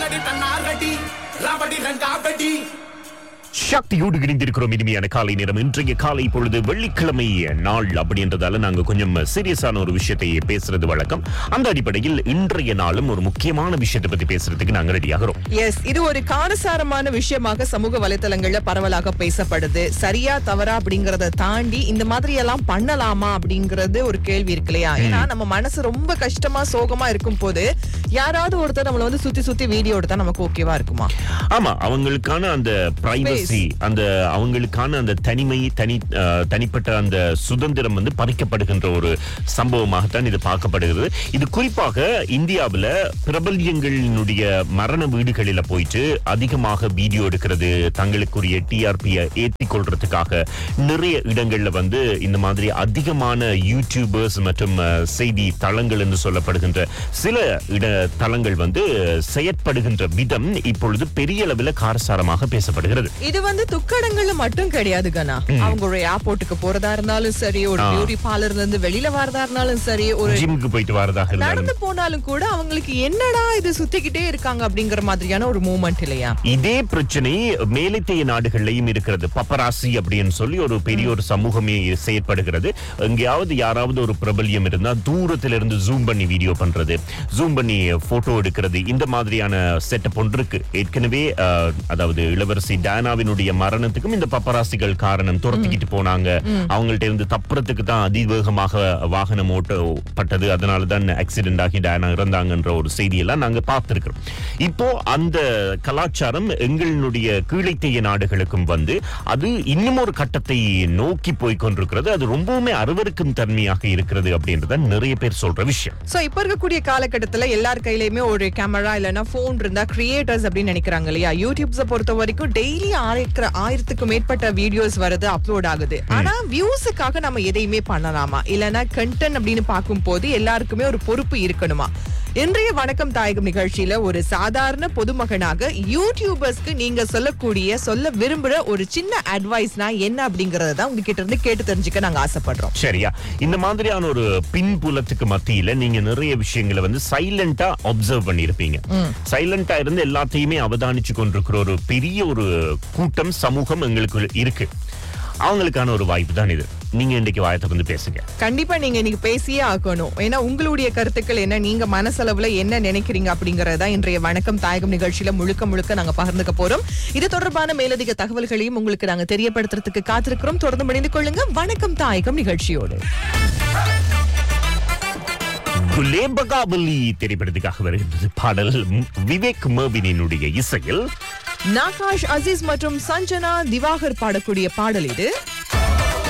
தன்னடி தன்னார்கடி ரபடி ரங்காபடி சக்தியோடு இணைந்திருக்கிறோம் இனிமையான காலை நேரம் இன்றைய காலை பொழுது வெள்ளிக்கிழமை நாள் அப்படின்றதால நாங்க கொஞ்சம் சீரியஸான ஒரு விஷயத்தை பேசுறது வழக்கம் அந்த அடிப்படையில் இன்றைய நாளும் ஒரு முக்கியமான விஷயத்தை பத்தி பேசுறதுக்கு நாங்க ரெடியாகிறோம் எஸ் இது ஒரு காரசாரமான விஷயமாக சமூக வலைத்தளங்கள்ல பரவலாக பேசப்படுது சரியா தவறா அப்படிங்கறத தாண்டி இந்த மாதிரி எல்லாம் பண்ணலாமா அப்படிங்கறது ஒரு கேள்வி இருக்கு இல்லையா ஏன்னா நம்ம மனசு ரொம்ப கஷ்டமா சோகமா இருக்கும் போது யாராவது ஒருத்தர் நம்மள வந்து சுத்தி சுத்தி வீடியோ எடுத்தா நமக்கு ஓகேவா இருக்குமா ஆமா அவங்களுக்கான அந்த பிரைவசி அந்த அவங்களுக்கான அந்த தனிமை தனி அஹ், தனிப்பட்ட அந்த சுதந்திரம் வந்து பறிக்கப்படுகின்ற ஒரு சம்பவமாகத்தான் இது பார்க்கப்படுகிறது இது குறிப்பாக இந்தியாவுல பிரபல்யங்களினுடைய மரண வீடுகளில போயிட்டு அதிகமாக வீடியோ எடுக்கிறது தங்களுக்குரிய டிஆர்பியை ஏற்றி கொள்றதுக்காக நிறைய இடங்கள்ல வந்து இந்த மாதிரி அதிகமான யூடியூபர்ஸ் மற்றும் அஹ், செய்தி தளங்கள் என்று சொல்லப்படுகின்ற சில இட தளங்கள் வந்து செயற்படுகின்ற விதம் இப்பொழுது பெரிய அளவில் காரசாரமாக பேசப்படுகிறது இது வந்து துக்கடங்கள்ல மட்டும் கிடையாது கண்ணா அவங்க ஒரு ஏர்போர்ட்டுக்கு போறதா இருந்தாலும் சரி ஒரு ஆ. பியூட்டி பார்லர்ல இருந்து வெளியில வரதா இருந்தாலும் சரி ஒரு ஜிம்முக்கு போயிட்டு வரதாக இருந்தாலும் நடந்து போனாலும் கூட அவங்களுக்கு என்னடா இது சுத்திக்கிட்டே இருக்காங்க அப்படிங்கிற மாதிரியான ஒரு மூமெண்ட் இல்லையா இதே பிரச்சனை மேலைத்தேய நாடுகள்லயும் இருக்கிறது பப்பராசி அப்படின்னு சொல்லி ஒரு பெரிய ஒரு சமூகமே செயற்படுகிறது எங்கேயாவது யாராவது ஒரு பிரபல்யம் இருந்தா தூரத்துல இருந்து ஜூம் பண்ணி வீடியோ பண்றது ஜூம் பண்ணி போட்டோ எடுக்கிறது இந்த மாதிரியான செட்டப் ஒன்று இருக்கு ஏற்கனவே அஹ், அதாவது இளவரசி டயானாவினுடைய மரணத்துக்கும் இந்த பப்பராசிகள் காரணம் துரத்திக்கிட்டு போனாங்க அவங்கள்ட்ட இருந்து தப்புறதுக்கு தான் அதிவேகமாக வாகனம் ஓட்டப்பட்டது அதனால தான் ஆக்சிடென்ட் ஆகி டயானா இறந்தாங்கன்ற ஒரு செய்தியெல்லாம் நாங்க பார்த்திருக்கிறோம் இப்போ அந்த கலாச்சாரம் எங்களுடைய கீழைத்தேய நாடுகளுக்கும் வந்து அது இன்னும் ஒரு கட்டத்தை நோக்கி போய் கொண்டிருக்கிறது அது ரொம்பவுமே அருவருக்கும் தன்மையாக இருக்கிறது அப்படின்றத நிறைய பேர் சொல்ற விஷயம் சோ இப்ப இருக்கக்கூடிய காலகட்டத்துல எல்லார் கையிலயுமே ஒரு கேமரா இல்லனா போன் இருந்தா கிரியேட்டர்ஸ் அப்படின்னு நினைக்கிறாங்க இல்லையா யூடியூப்ஸ பொறுத்த வரைக்கும் டெய்லி ஆயிரக்கிற ஆயிரத்துக்கும் மேற்பட்ட வீடியோஸ் வருது அப்லோட் ஆகுது ஆனா வியூஸுக்காக நம்ம எதையுமே பண்ணலாமா இல்லனா கண்டென்ட் அப்படின்னு பார்க்கும் போது எல்லாருக்குமே ஒரு பொறுப்பு இருக்கணுமா இன்றைய வணக்கம் தாயகம் நிகழ்ச்சியில ஒரு சாதாரண பொதுமகனாக யூடியூபர்ஸ்க்கு நீங்க சொல்லக்கூடிய சொல்ல விரும்புற ஒரு சின்ன அட்வைஸ்னா என்ன அப்படிங்கறத தான் உங்ககிட்ட இருந்து கேட்டு தெரிஞ்சுக்க நாங்க ஆசைப்படுறோம் சரியா இந்த மாதிரியான ஒரு பின்புலத்துக்கு மத்தியில நீங்க நிறைய விஷயங்களை வந்து சைலண்டா அப்சர்வ் பண்ணிருப்பீங்க சைலண்டா இருந்து எல்லாத்தையுமே அவதானிச்சு கொண்டிருக்கிற ஒரு பெரிய ஒரு கூட்டம் சமூகம் எங்களுக்கு இருக்கு அவங்களுக்கான ஒரு வாய்ப்பு தான் இது நீங்க இன்னைக்கு வாயத்தை வந்து பேசுங்க கண்டிப்பா நீங்க இன்னைக்கு பேசியே ஆகணும் ஏன்னா உங்களுடைய கருத்துக்கள் என்ன நீங்க மனசளவுல என்ன நினைக்கிறீங்க அப்படிங்கறத இன்றைய வணக்கம் தாயகம் நிகழ்ச்சியில முழுக்க முழுக்க நாங்க பகிர்ந்துக்க போறோம் இது தொடர்பான மேலதிக தகவல்களையும் உங்களுக்கு நாங்க தெரியப்படுத்துறதுக்கு காத்திருக்கிறோம் தொடர்ந்து இணைந்து கொள்ளுங்க வணக்கம் தாயகம் நிகழ்ச்சியோடு குலேபகாபலி திரைப்படத்துக்காக வருகின்றது பாடல் ம், விவேக் மர்வினினுடைய இசையில் நாகாஷ் அசீஸ் மற்றும் சஞ்சனா திவாகர் பாடக்கூடிய பாடல் இது